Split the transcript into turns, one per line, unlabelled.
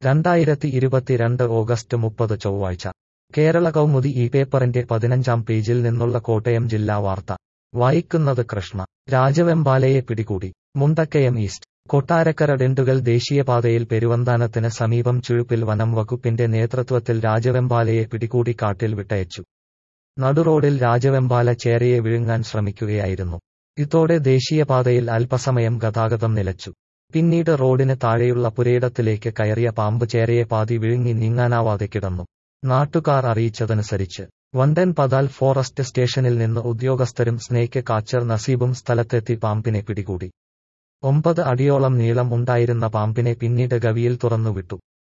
രണ്ടായിരത്തി ഇരുപത്തിരണ്ട് ഓഗസ്റ്റ് മുപ്പത് ചൊവ്വാഴ്ച കേരള കൗമുദി ഈ പേപ്പറിന്റെ പതിനഞ്ചാം പേജിൽ നിന്നുള്ള കോട്ടയം ജില്ലാ വാർത്ത വായിക്കുന്നത് കൃഷ്ണ രാജവെമ്പാലയെ പിടികൂടി മുണ്ടക്കയം ഈസ്റ്റ് കൊട്ടാരക്കര ഡെണ്ടുകൾ ദേശീയപാതയിൽ പെരുവന്താനത്തിന് സമീപം ചുഴുപ്പിൽ വനം വകുപ്പിന്റെ നേതൃത്വത്തിൽ രാജവെമ്പാലയെ പിടികൂടി കാട്ടിൽ വിട്ടയച്ചു നടുറോഡിൽ രാജവെമ്പാല ചേരയെ വിഴുങ്ങാൻ ശ്രമിക്കുകയായിരുന്നു ഇതോടെ ദേശീയപാതയിൽ അല്പസമയം ഗതാഗതം നിലച്ചു പിന്നീട് റോഡിന് താഴെയുള്ള പുരയിടത്തിലേക്ക് കയറിയ പാമ്പ് ചേരയെ പാതി വിഴുങ്ങി നീങ്ങാനാവാതെ കിടന്നു നാട്ടുകാർ അറിയിച്ചതനുസരിച്ച് വണ്ടൻ പതാൽ ഫോറസ്റ്റ് സ്റ്റേഷനിൽ നിന്ന് ഉദ്യോഗസ്ഥരും സ്നേക്ക് കാച്ചർ നസീബും സ്ഥലത്തെത്തി പാമ്പിനെ പിടികൂടി ഒമ്പത് അടിയോളം നീളം ഉണ്ടായിരുന്ന പാമ്പിനെ പിന്നീട് ഗവിയിൽ തുറന്നുവിട്ടു